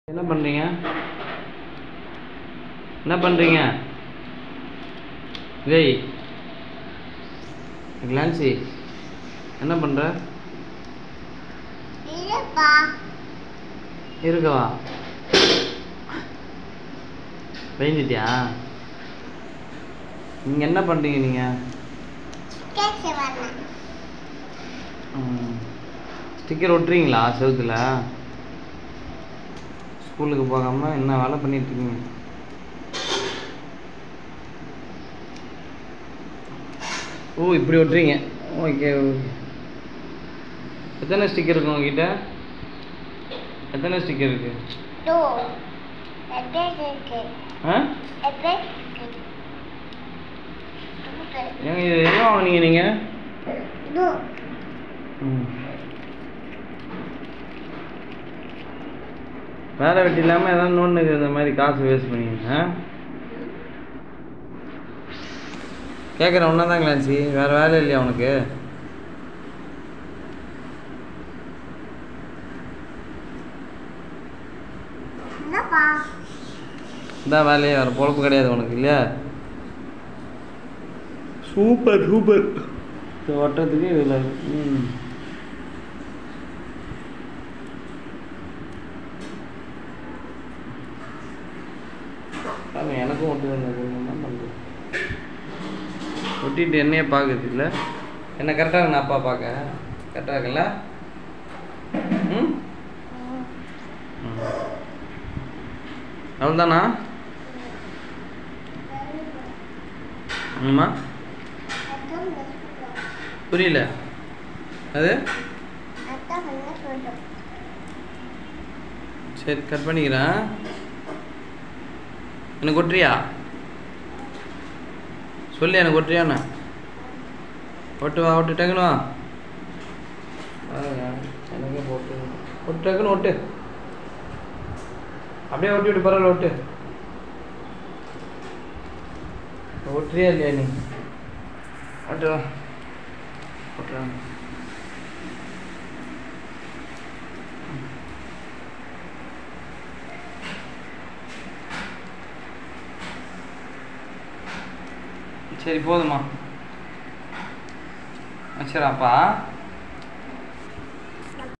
என்ன பண்ணுறீங்க என்ன பண்ணுறீங்க விஜய் கிளான்சி என்ன பண்ணுற இல்லப்பா இருக்கவா பயந்துட்டியா நீங்கள் என்ன பண்ணுறீங்க நீங்கள் கேட்க வரணும் ஸ்டிக்கர் ஒட்டுறீங்களா செவுத்துல ஸ்கூலுக்கு போகாம என்ன வேலை பண்ணிட்டு இருக்கீங்க ஓ இப்படி ஒட்டுறீங்க ஓகே ஓகே எத்தனை ஸ்டிக்கர் இருக்கு உங்ககிட்ட எத்தனை ஸ்டிக்கர் இருக்கு டூ எட்ரஸ் இருக்கு ஆ எட்ரஸ் ஏங்க இது எங்கே வாங்குனீங்க நீங்கள் டூ ம் வேலை வெட்டி இல்லாமல் ஏதாவது நோண்டுக்கு இந்த மாதிரி காசு வேஸ்ட் பண்ணிங்க ஆ கேட்குறேன் ஒன்றா தான் கிளான்சி வேறு வேலை இல்லையா உனக்கு என்னப்பா இதான் வேலையே வேறு பொழப்பு கிடையாது உனக்கு இல்லையா சூப்பர் சூப்பர் ஒட்டுறதுக்கு இதில் ம் பாருங்க, எனக்கும் ஒட்டு என்ன பண்ணுறது ஒட்டிட்டு என்னையே பார்க்குது இல்லை என்ன கரெக்டாக இருக்கு அப்பா பார்க்க கரெக்டாக இருக்குல்ல ம் ம் அவ்வளோதானா ஆமா புரியல அது அதான் பண்ண சொல்றோம் சரி கட் பண்ணிக்கிறேன் எனக்கு ஒட்டுறியா சொல்லு எனக்கு ஒட்டுறியாண்ணா ஒட்டு வா ஒட்டு டக்குனு வா பாருங்க, எனக்கே போட்டு ஒட்டு டக்குன்னு ஒட்டு அப்படியே ஒட்டி விட்டு பரவாயில்ல ஒட்டு ஒட்டுறியா இல்லையா நீ ஒட்டு வா ஒட்டுறாங்க சரி போதுமா வச்சிடறாப்பா